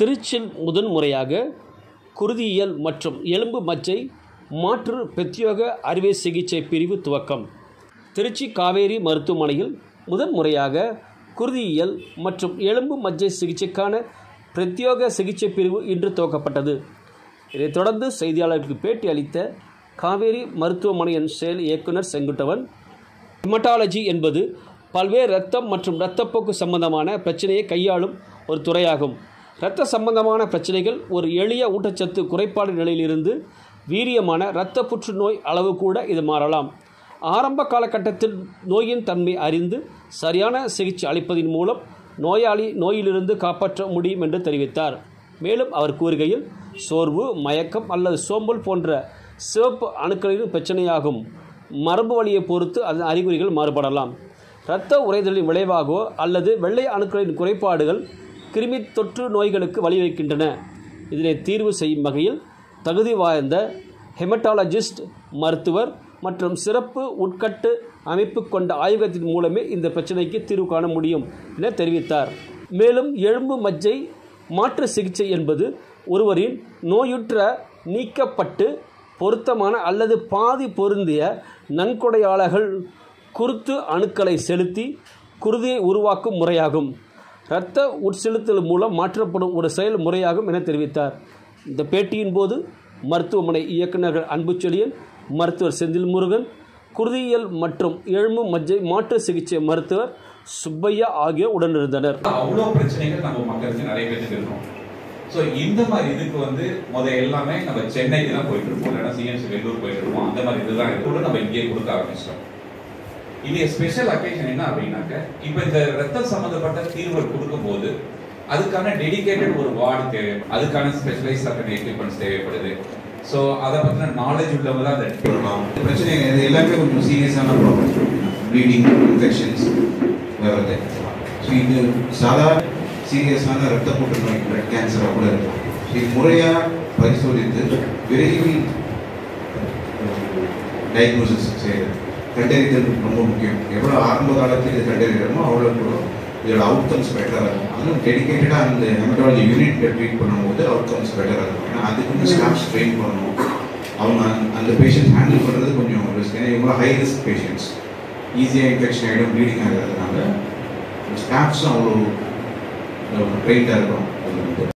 திருச்சியில் முதன்முறையாக குருதியியல் மற்றும் எலும்பு மஜ்ஜை மாற்று பிரத்யோக அறுவை சிகிச்சை பிரிவு துவக்கம் திருச்சி காவேரி மருத்துவமனையில் முதன்முறையாக குருதியியல் மற்றும் எலும்பு மஜ்ஜை சிகிச்சைக்கான பிரத்யோக சிகிச்சை பிரிவு இன்று துவக்கப்பட்டது இதைத் தொடர்ந்து செய்தியாளருக்கு பேட்டி அளித்த காவேரி மருத்துவமனையின் செயல் இயக்குனர் செங்குட்டவன் ஹெமட்டாலஜி என்பது பல்வேறு இரத்தம் மற்றும் இரத்தப்போக்கு சம்பந்தமான பிரச்சனையை கையாளும் ஒரு துறையாகும் இரத்த சம்பந்தமான பிரச்சனைகள் ஒரு எளிய ஊட்டச்சத்து குறைபாடு நிலையிலிருந்து வீரியமான இரத்த புற்றுநோய் அளவு கூட இது மாறலாம் ஆரம்ப காலகட்டத்தில் நோயின் தன்மை அறிந்து சரியான சிகிச்சை அளிப்பதன் மூலம் நோயாளி நோயிலிருந்து காப்பாற்ற முடியும் என்று தெரிவித்தார் மேலும் அவர் கூறுகையில் சோர்வு மயக்கம் அல்லது சோம்பல் போன்ற சிவப்பு அணுக்களின் பிரச்சனையாகும் மரபு வழியை பொறுத்து அதன் அறிகுறிகள் மாறுபடலாம் இரத்த உறைதலின் விளைவாகவோ அல்லது வெள்ளை அணுக்களின் குறைபாடுகள் கிருமி தொற்று நோய்களுக்கு வழிவகுக்கின்றன இதனை தீர்வு செய்யும் வகையில் தகுதி வாய்ந்த ஹெமட்டாலஜிஸ்ட் மருத்துவர் மற்றும் சிறப்பு உட்கட்டு அமைப்பு கொண்ட ஆய்வகத்தின் மூலமே இந்த பிரச்சனைக்கு தீர்வு காண முடியும் என தெரிவித்தார் மேலும் எலும்பு மஜ்ஜை மாற்று சிகிச்சை என்பது ஒருவரின் நோயுற்ற நீக்கப்பட்டு பொருத்தமான அல்லது பாதி பொருந்திய நன்கொடையாளர்கள் குருத்து அணுக்களை செலுத்தி குருதியை உருவாக்கும் முறையாகும் இரத்த உட்செலுத்தல் மூலம் மாற்றப்படும் ஒரு செயல்முறையாகும் என தெரிவித்தார் இந்த பேட்டியின் போது மருத்துவமனை இயக்குநர்கள் அன்புச்செழியன் மருத்துவர் செந்தில் முருகன் குருதியியல் மற்றும் எலும்பு மஜ்ஜை மாற்று சிகிச்சை மருத்துவர் சுப்பையா ஆகியோர் உடனிருந்தனர் அவ்வளோ பிரச்சனைகள் நம்ம மக்களுக்கு நிறைய பேருக்கு இருக்கும் ஸோ இந்த மாதிரி இதுக்கு வந்து முத எல்லாமே நம்ம சென்னைக்கு தான் போயிட்டு இருப்போம் இல்லைன்னா சிஎம்சி வெள்ளூர் போயிட்டு இருப்போம் அந்த மாதிரி இதுதான் இருக்கு நம்ம இங்கேயே கொடுக்க ஆரம்பிச்சிட்டோம் இது ஸ்பெஷல் அக்கேஷன் என்ன அப்படின்னாக்க இப்போ இந்த ரத்தம் சம்பந்தப்பட்ட தீர்வுகள் கொடுக்கும்போது அதுக்கான டெடிகேட்டட் ஒரு வார்டு தேவை அதுக்கான ஸ்பெஷலைஸ் அக்கன எக்யூப்மெண்ட்ஸ் தேவைப்படுது ஸோ அதை பற்றின நாலேஜ் உள்ளவங்க தான் அதை சொல்லலாம் இந்த பிரச்சனை இது எல்லாமே கொஞ்சம் சீரியஸான ப்ராப்ளம் ப்ளீடிங் இன்ஃபெக்ஷன்ஸ் வருது ஸோ இது சாதாரண சீரியஸான ரத்த புற்றுநோய் பிளட் கேன்சராக கூட இருக்கும் ஸோ இது முறையாக பரிசோதித்து விரைவில் டயக்னோசிஸ் செய்யுது கண்டறிதல் ரொம்ப முக்கியம் எவ்வளோ ஆரம்ப காலத்தில் இது கண்டறிகிறோமோ அவ்வளோ கூட இதோட அவுட்கம்ஸ் பெட்டராக இருக்கும் அதுவும் டெடிக்கேட்டடாக அந்த ஹெமட்டாலஜி யூனிட்ல ட்ரீட் பண்ணும்போது அவுட்கம்ஸ் பெட்டராக இருக்கும் ஏன்னா அதுக்கு வந்து ஸ்டாஃப்ஸ் ட்ரெயின் பண்ணணும் அவங்க அந்த- அந்த பேஷண்ட் ஹேண்டில் பண்ணுறது கொஞ்சம் ரிஸ்க் ஏன்னா இவங்க ஹை ரிஸ்க் பேஷண்ட்ஸ் ஈஸியாக இன்ஃபெக்ஷன் ஆகிடும் ப்ளீடிங் ஆகிறதுனால ஸ்டாஃப்ஸும் அவ்வளோ ட்ரெயின்டாக இருக்கும்